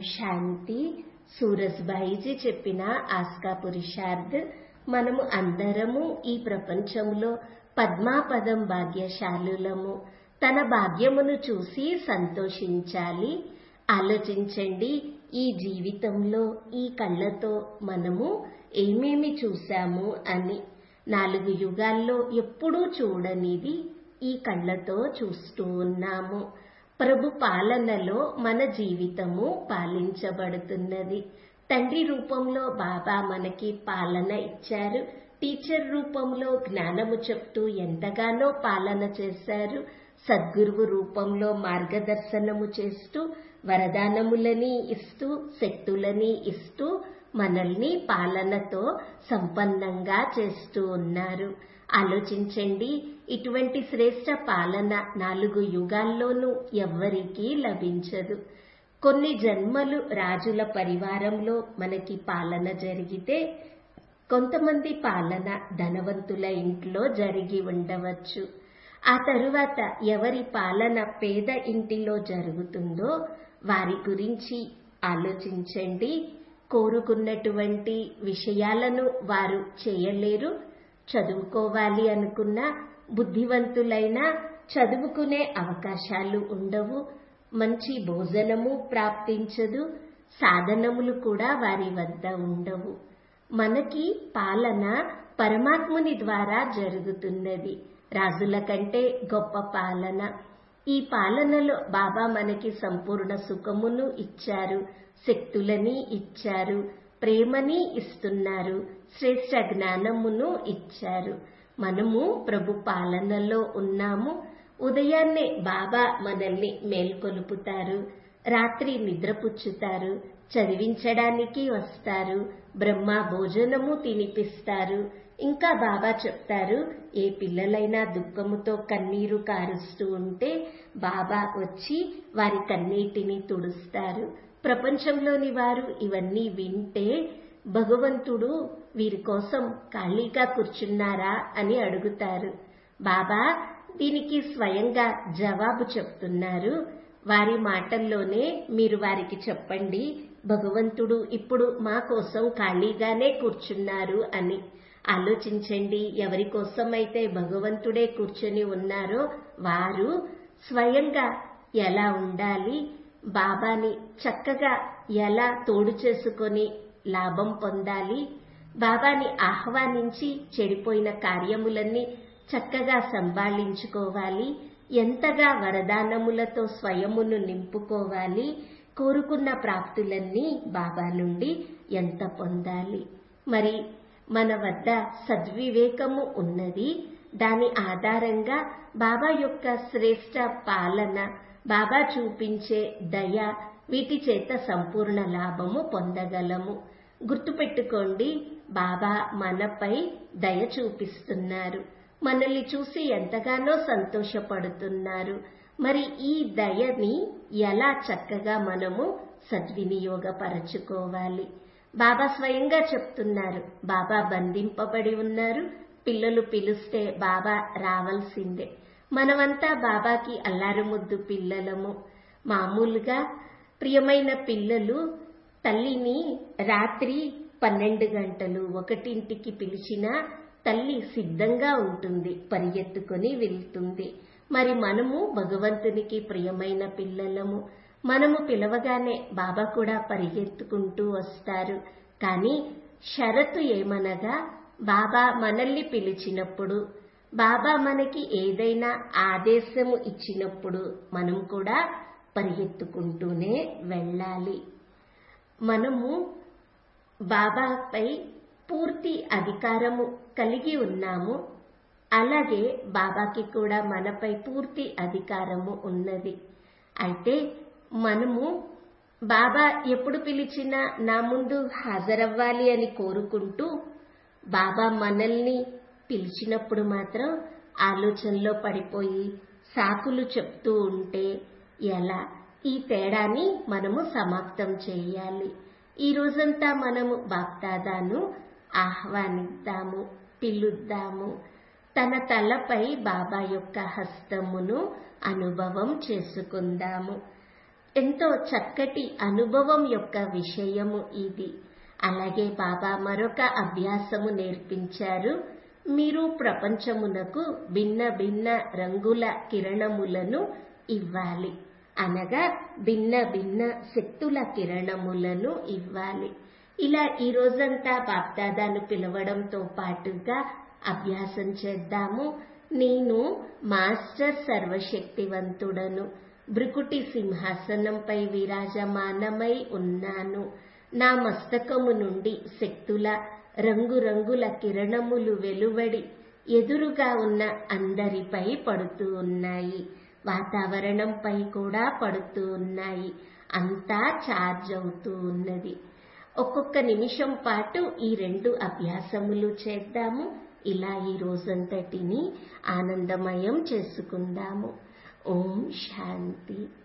శాంతి సూరజ్భాయిజీ చెప్పిన ఆస్కా పురుషార్థ్ మనము అందరము ఈ ప్రపంచంలో పద్మాపదం భాగ్యశాలులము తన భాగ్యమును చూసి సంతోషించాలి ఆలోచించండి ఈ జీవితంలో ఈ కళ్ళతో మనము ఏమేమి చూశాము అని నాలుగు యుగాల్లో ఎప్పుడూ చూడనిది ఈ కళ్ళతో చూస్తూ ఉన్నాము ప్రభు పాలనలో మన జీవితము పాలించబడుతున్నది తండ్రి రూపంలో బాబా మనకి పాలన ఇచ్చారు టీచర్ రూపంలో జ్ఞానము చెప్తూ ఎంతగానో పాలన చేశారు సద్గురువు రూపంలో మార్గదర్శనము చేస్తూ వరదానములని ఇస్తూ శక్తులని ఇస్తూ మనల్ని పాలనతో సంపన్నంగా చేస్తూ ఉన్నారు ఆలోచించండి ఇటువంటి శ్రేష్ట పాలన నాలుగు యుగాల్లోనూ ఎవ్వరికీ లభించదు కొన్ని జన్మలు రాజుల పరివారంలో మనకి పాలన జరిగితే కొంతమంది పాలన ధనవంతుల ఇంట్లో జరిగి ఉండవచ్చు ఆ తరువాత ఎవరి పాలన పేద ఇంటిలో జరుగుతుందో వారి గురించి ఆలోచించండి కోరుకున్నటువంటి విషయాలను వారు చేయలేరు చదువుకోవాలి అనుకున్న బుద్ధివంతులైన చదువుకునే అవకాశాలు ఉండవు మంచి భోజనము ప్రాప్తించదు సాధనములు కూడా వారి వద్ద ఉండవు మనకి పాలన పరమాత్ముని ద్వారా జరుగుతున్నది రాజుల కంటే గొప్ప పాలన ఈ పాలనలో బాబా మనకి సంపూర్ణ సుఖమును ఇచ్చారు శక్తులని ఇచ్చారు ప్రేమని ఇస్తున్నారు శ్రేష్ట జ్ఞానమును ఇచ్చారు మనము ప్రభు పాలనలో ఉన్నాము ఉదయాన్నే బాబా మనల్ని మేల్కొలుపుతారు రాత్రి నిద్రపుచ్చుతారు చదివించడానికి వస్తారు బ్రహ్మ భోజనము తినిపిస్తారు ఇంకా బాబా చెప్తారు ఏ పిల్లలైనా దుఃఖముతో కన్నీరు కారుస్తూ ఉంటే బాబా వచ్చి వారి కన్నీటిని తుడుస్తారు ప్రపంచంలోని వారు ఇవన్నీ వింటే భగవంతుడు వీరి కోసం ఖాళీగా కూర్చున్నారా అని అడుగుతారు బాబా దీనికి స్వయంగా జవాబు చెప్తున్నారు వారి మాటల్లోనే మీరు వారికి చెప్పండి భగవంతుడు ఇప్పుడు మా కోసం ఖాళీగానే కూర్చున్నారు అని ఆలోచించండి ఎవరి కోసమైతే భగవంతుడే కూర్చొని ఉన్నారో వారు స్వయంగా ఎలా ఉండాలి బాబాని చక్కగా ఎలా తోడు చేసుకొని లాభం పొందాలి బాబాని ఆహ్వానించి చెడిపోయిన కార్యములన్నీ చక్కగా సంభాళించుకోవాలి ఎంతగా వరదానములతో స్వయమును నింపుకోవాలి కోరుకున్న ప్రాప్తులన్నీ బాబా నుండి ఎంత పొందాలి మరి మన వద్ద సద్వివేకము ఉన్నది దాని ఆధారంగా బాబా యొక్క శ్రేష్ట పాలన బాబా చూపించే దయ వీటి చేత సంపూర్ణ లాభము పొందగలము గుర్తుపెట్టుకోండి బాబా మనపై దయ చూపిస్తున్నారు మనల్ని చూసి ఎంతగానో సంతోషపడుతున్నారు మరి ఈ దయని ఎలా చక్కగా మనము సద్వినియోగపరచుకోవాలి బాబా స్వయంగా చెప్తున్నారు బాబా బంధింపబడి ఉన్నారు పిల్లలు పిలుస్తే బాబా రావాల్సిందే మనమంతా బాబాకి అల్లారు ముద్దు పిల్లలము మామూలుగా ప్రియమైన పిల్లలు తల్లిని రాత్రి పన్నెండు గంటలు ఒకటింటికి పిలిచినా తల్లి సిద్ధంగా ఉంటుంది పరిగెత్తుకొని వెళ్తుంది మరి మనము భగవంతునికి ప్రియమైన పిల్లలము మనము పిలవగానే బాబా కూడా పరిగెత్తుకుంటూ వస్తారు కానీ షరతు ఏమనగా బాబా మనల్ని పిలిచినప్పుడు బాబా మనకి ఏదైనా ఆదేశము ఇచ్చినప్పుడు మనం కూడా పరిగెత్తుకుంటూనే వెళ్ళాలి మనము బాబాపై పూర్తి అధికారము కలిగి ఉన్నాము అలాగే బాబాకి కూడా మనపై పూర్తి అధికారము ఉన్నది అయితే మనము బాబా ఎప్పుడు పిలిచినా నా ముందు హాజరవ్వాలి అని కోరుకుంటూ బాబా మనల్ని పిలిచినప్పుడు మాత్రం ఆలోచనలో పడిపోయి సాకులు చెప్తూ ఉంటే ఎలా ఈ తేడాని మనము సమాప్తం చేయాలి ఈ రోజంతా మనము బాప్దాదాను ఆహ్వానిద్దాము పిలుద్దాము తన తలపై బాబా యొక్క హస్తమును అనుభవం చేసుకుందాము ఎంతో చక్కటి అనుభవం యొక్క విషయము ఇది అలాగే బాబా మరొక అభ్యాసము నేర్పించారు మీరు ప్రపంచమునకు భిన్న భిన్న రంగుల కిరణములను ఇవ్వాలి అనగా భిన్న భిన్న శక్తుల కిరణములను ఇవ్వాలి ఇలా ఈ రోజంతా బాప్దాదాను పిలవడంతో పాటుగా అభ్యాసం చేద్దాము నేను మాస్టర్ సర్వశక్తివంతుడను భృకుటి సింహాసనంపై విరాజమానమై ఉన్నాను నా మస్తకము నుండి శక్తుల రంగురంగుల కిరణములు వెలువడి ఎదురుగా ఉన్న అందరిపై పడుతూ ఉన్నాయి వాతావరణంపై కూడా పడుతూ ఉన్నాయి అంతా ఛార్జ్ అవుతూ ఉన్నది ఒక్కొక్క నిమిషం పాటు ఈ రెండు అభ్యాసములు చేద్దాము ఇలా ఈ రోజంతటిని ఆనందమయం చేసుకుందాము ఓం శాంతి